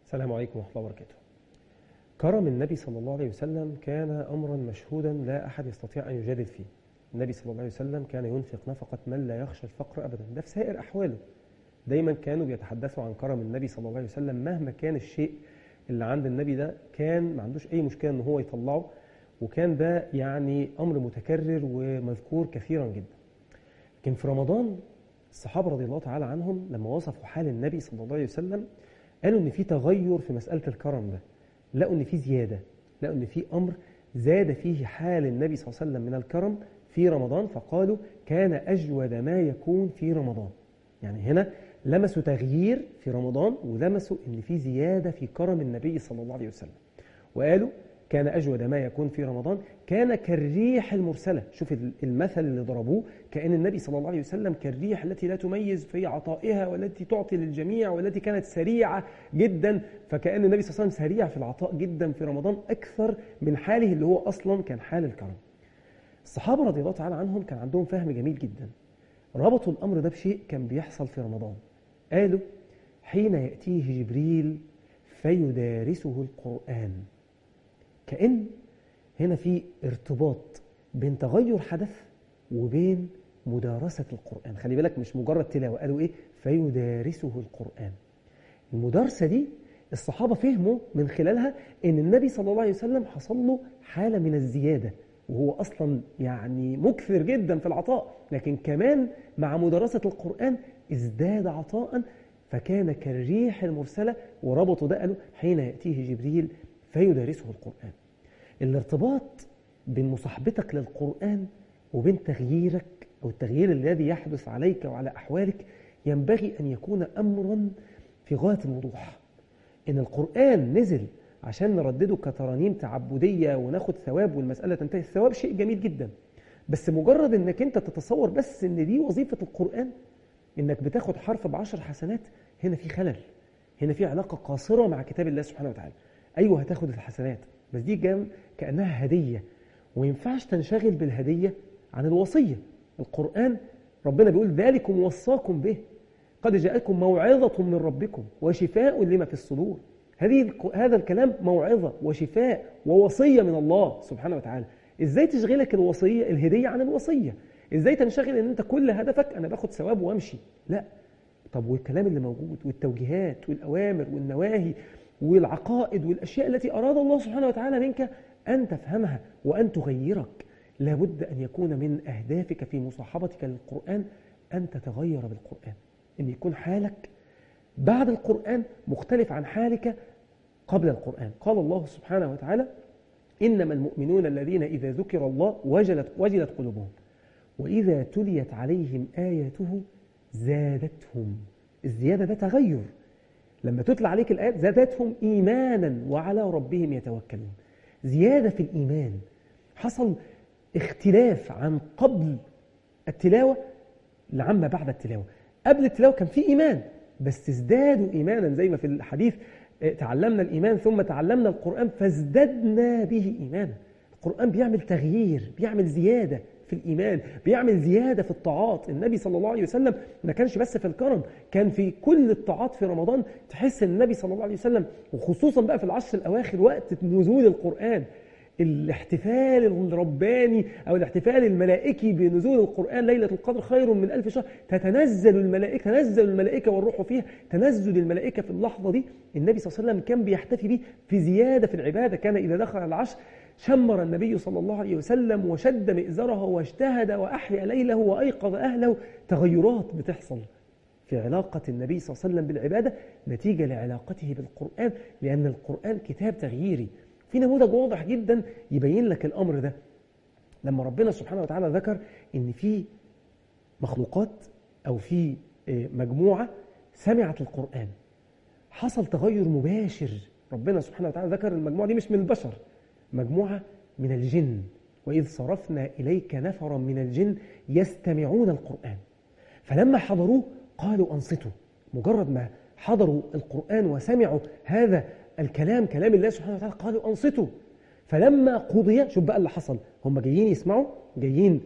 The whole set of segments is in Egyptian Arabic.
السلام عليكم ورحمة الله وبركاته كرم النبي صلى الله عليه وسلم كان أمرا مشهودا لا أحد يستطيع أن يجادل فيه النبي صلى الله عليه وسلم كان ينفق نفقة من لا يخشى الفقر أبدا ده في سائر أحواله دايما كانوا بيتحدثوا عن كرم النبي صلى الله عليه وسلم مهما كان الشيء اللي عند النبي ده كان ما عندوش أي مشكلة أن هو يطلعه وكان ده يعني أمر متكرر ومذكور كثيرا جدا لكن في رمضان الصحابة رضي الله تعالى عنهم لما وصفوا حال النبي صلى الله عليه وسلم قالوا ان في تغير في مسألة الكرم ده لقوا ان في زيادة لقوا ان في أمر زاد فيه حال النبي صلى الله عليه وسلم من الكرم في رمضان فقالوا كان أجود ما يكون في رمضان يعني هنا لمسوا تغيير في رمضان ولمسوا ان في زيادة في كرم النبي صلى الله عليه وسلم وقالوا كان أجود ما يكون في رمضان كان كالريح المرسلة شوف المثل اللي ضربوه كأن النبي صلى الله عليه وسلم كالريح التي لا تميز في عطائها والتي تعطي للجميع والتي كانت سريعة جدا فكأن النبي صلى الله عليه وسلم سريع في العطاء جدا في رمضان أكثر من حاله اللي هو أصلا كان حال الكرم الصحابة رضي الله تعالى عنهم كان عندهم فهم جميل جدا ربطوا الأمر ده بشيء كان بيحصل في رمضان قالوا حين يأتيه جبريل فيدارسه القرآن كأن هنا في ارتباط بين تغير حدث وبين مدارسة القرآن خلي بالك مش مجرد تلاوة قالوا إيه فيدارسه القرآن المدارسة دي الصحابة فهموا من خلالها أن النبي صلى الله عليه وسلم حصل له حالة من الزيادة وهو أصلا يعني مكثر جدا في العطاء لكن كمان مع مدارسة القرآن ازداد عطاء فكان كالريح المرسلة وربطوا ده قالوا حين يأتيه جبريل فيدارسه القرآن الارتباط بين مصاحبتك للقرآن وبين تغييرك أو التغيير الذي يحدث عليك وعلى أحوالك ينبغي أن يكون أمرا في غاية الوضوح إن القرآن نزل عشان نردده كترانيم تعبدية وناخد ثواب والمسألة تنتهي الثواب شيء جميل جدا بس مجرد انك انت تتصور بس ان دي وظيفة القرآن انك بتاخد حرف بعشر حسنات هنا في خلل هنا في علاقة قاصرة مع كتاب الله سبحانه وتعالى أيوة هتاخد الحسنات بس دي جام كأنها هدية وينفعش تنشغل بالهدية عن الوصية القرآن ربنا بيقول ذلكم وصاكم به قد جاءكم موعظة من ربكم وشفاء لما في الصدور هذه هذا الكلام موعظة وشفاء ووصية من الله سبحانه وتعالى ازاي تشغلك الوصية الهدية عن الوصية ازاي تنشغل ان انت كل هدفك انا باخد ثواب وامشي لا طب والكلام اللي موجود والتوجيهات والأوامر والنواهي والعقائد والأشياء التي أراد الله سبحانه وتعالى منك أن تفهمها وأن تغيرك لابد أن يكون من أهدافك في مصاحبتك للقرآن أن تتغير بالقرآن أن يكون حالك بعد القرآن مختلف عن حالك قبل القرآن قال الله سبحانه وتعالى إنما المؤمنون الذين إذا ذكر الله وجلت, وجلت قلوبهم وإذا تليت عليهم آياته زادتهم الزيادة ده تغير لما تتلى عليك الآيات زادتهم إيمانا وعلى ربهم يتوكلون زيادة في الإيمان حصل اختلاف عن قبل التلاوة لعما بعد التلاوة قبل التلاوة كان في إيمان بس ازدادوا إيمانا زي ما في الحديث تعلمنا الإيمان ثم تعلمنا القرآن فازددنا به إيمانا القرآن بيعمل تغيير بيعمل زيادة في الإيمان بيعمل زيادة في الطاعات النبي صلى الله عليه وسلم ما كانش بس في الكرم كان في كل الطاعات في رمضان تحس ان النبي صلى الله عليه وسلم وخصوصا بقى في العشر الأواخر وقت نزول القرآن الاحتفال الرباني أو الاحتفال الملائكي بنزول القرآن ليلة القدر خير من ألف شهر تتنزل الملائكة تنزل الملائكة والروح فيها تنزل الملائكة في اللحظة دي النبي صلى الله عليه وسلم كان بيحتفي به في زيادة في العبادة كان إذا دخل العشر شمر النبي صلى الله عليه وسلم وشد مئزره واجتهد وأحيا ليله وأيقظ أهله تغيرات بتحصل في علاقة النبي صلى الله عليه وسلم بالعبادة نتيجة لعلاقته بالقرآن لأن القرآن كتاب تغييري في نموذج واضح جدا يبين لك الأمر ده لما ربنا سبحانه وتعالى ذكر إن في مخلوقات أو في مجموعة سمعت القرآن حصل تغير مباشر ربنا سبحانه وتعالى ذكر المجموعة دي مش من البشر مجموعة من الجن وإذ صرفنا إليك نفرا من الجن يستمعون القرآن فلما حضروه قالوا أنصتوا مجرد ما حضروا القرآن وسمعوا هذا الكلام كلام الله سبحانه وتعالى قالوا أنصتوا فلما قضي شوف بقى اللي حصل هم جايين يسمعوا جايين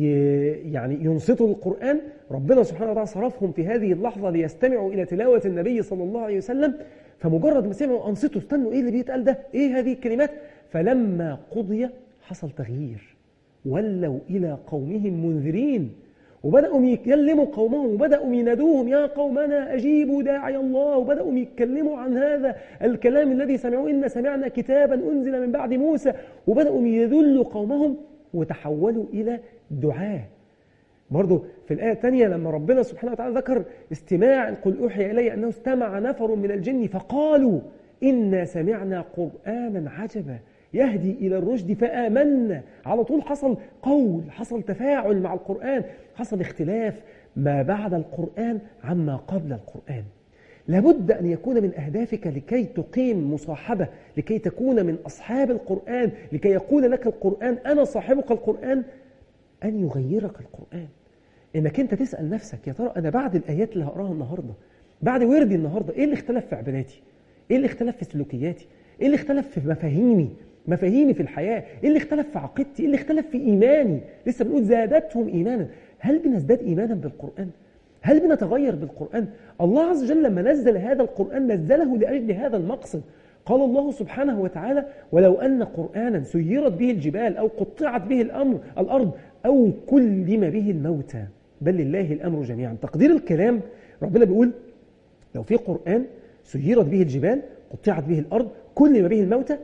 يعني ينصتوا القرآن ربنا سبحانه وتعالى صرفهم في هذه اللحظة ليستمعوا إلى تلاوة النبي صلى الله عليه وسلم فمجرد ما سمعوا أنصتوا استنوا إيه اللي بيتقال ده إيه هذه الكلمات فلما قضي حصل تغيير ولوا إلى قومهم منذرين وبدأوا يكلموا قومهم وبدأوا ينادوهم يا قومنا أجيبوا داعي الله وبدأوا يتكلموا عن هذا الكلام الذي سمعوه إن سمعنا كتابا أنزل من بعد موسى وبدأوا يذلوا قومهم وتحولوا إلى دعاه برضو في الآية الثانية لما ربنا سبحانه وتعالى ذكر استماع قل أوحي إلي أنه استمع نفر من الجن فقالوا إنا سمعنا قرآنا عجبا يهدي إلى الرشد فآمنا على طول حصل قول حصل تفاعل مع القرآن حصل اختلاف ما بعد القرآن عما قبل القرآن لابد أن يكون من أهدافك لكي تقيم مصاحبة لكي تكون من أصحاب القرآن لكي يقول لك القرآن أنا صاحبك القرآن أن يغيرك القرآن إنك أنت تسأل نفسك يا ترى أنا بعد الآيات اللي هقراها النهاردة بعد وردي النهاردة إيه اللي اختلف في عباداتي إيه اللي اختلف في سلوكياتي إيه اللي اختلف في مفاهيمي مفاهيمي في الحياة إيه اللي اختلف في عقيدتي إيه اللي اختلف في إيماني لسه بنقول زادتهم إيمانا هل بنزداد إيمانا بالقرآن هل بنتغير بالقرآن الله عز وجل لما نزل هذا القرآن نزله لأجل هذا المقصد قال الله سبحانه وتعالى ولو أن قرآنا سيرت به الجبال أو قطعت به الأمر الأرض أو كلم به الموتى بل لله الأمر جميعا تقدير الكلام ربنا بيقول لو في قرآن سيرت به الجبال قطعت به الأرض كلم به الموتى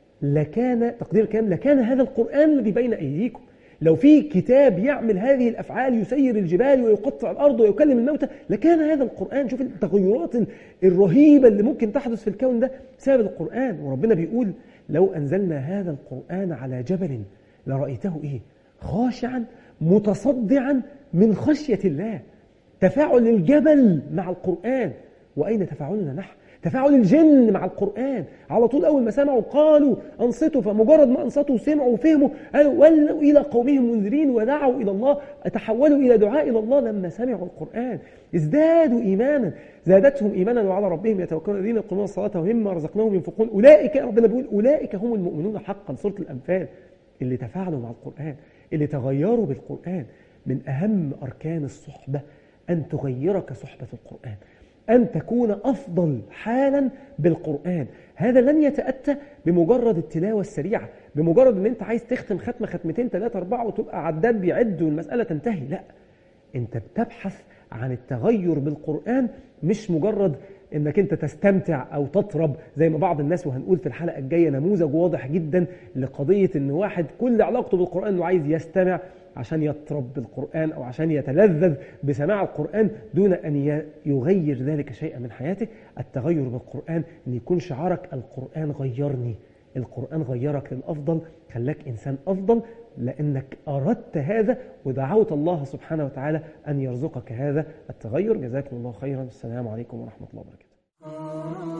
لكان تقدير الكلام لكان هذا القرآن الذي بين أيديكم لو في كتاب يعمل هذه الأفعال يسير الجبال ويقطع الأرض ويكلم الموتى لكان هذا القرآن شوف التغيرات الرهيبة اللي ممكن تحدث في الكون ده بسبب القرآن وربنا بيقول لو أنزلنا هذا القرآن على جبل لرأيته إيه خاشعا متصدعا من خشية الله تفاعل الجبل مع القرآن وأين تفاعلنا نحن تفاعل الجن مع القرآن على طول أول ما سمعوا قالوا أنصتوا فمجرد ما أنصتوا سمعوا وفهموا قالوا ولوا إلى قومهم منذرين ودعوا إلى الله تحولوا إلى دعاء إلى الله لما سمعوا القرآن ازدادوا إيمانا زادتهم إيمانا وعلى ربهم يتوكلون الذين يقومون الصلاة ومما رزقناهم ينفقون أولئك ربنا بيقول أولئك هم المؤمنون حقا سورة الأنفال اللي تفاعلوا مع القرآن اللي تغيروا بالقرآن من أهم أركان الصحبة أن تغيرك صحبة القرآن أن تكون أفضل حالا بالقرآن هذا لن يتأتى بمجرد التلاوة السريعة بمجرد أن أنت عايز تختم ختمة ختمتين ثلاثة أربعة وتبقى عداد بيعد والمسألة تنتهي لا أنت بتبحث عن التغير بالقرآن مش مجرد انك انت تستمتع او تطرب زي ما بعض الناس وهنقول في الحلقه الجايه نموذج واضح جدا لقضيه ان واحد كل علاقته بالقران انه عايز يستمع عشان يطرب بالقرآن أو عشان يتلذذ بسماع القرآن دون أن يغير ذلك شيئا من حياته التغير بالقرآن أن يكون شعارك القرآن غيرني القرآن غيرك للأفضل خلاك إنسان أفضل لأنك أردت هذا ودعوت الله سبحانه وتعالى أن يرزقك هذا التغير جزاكم الله خيرا السلام عليكم ورحمة الله وبركاته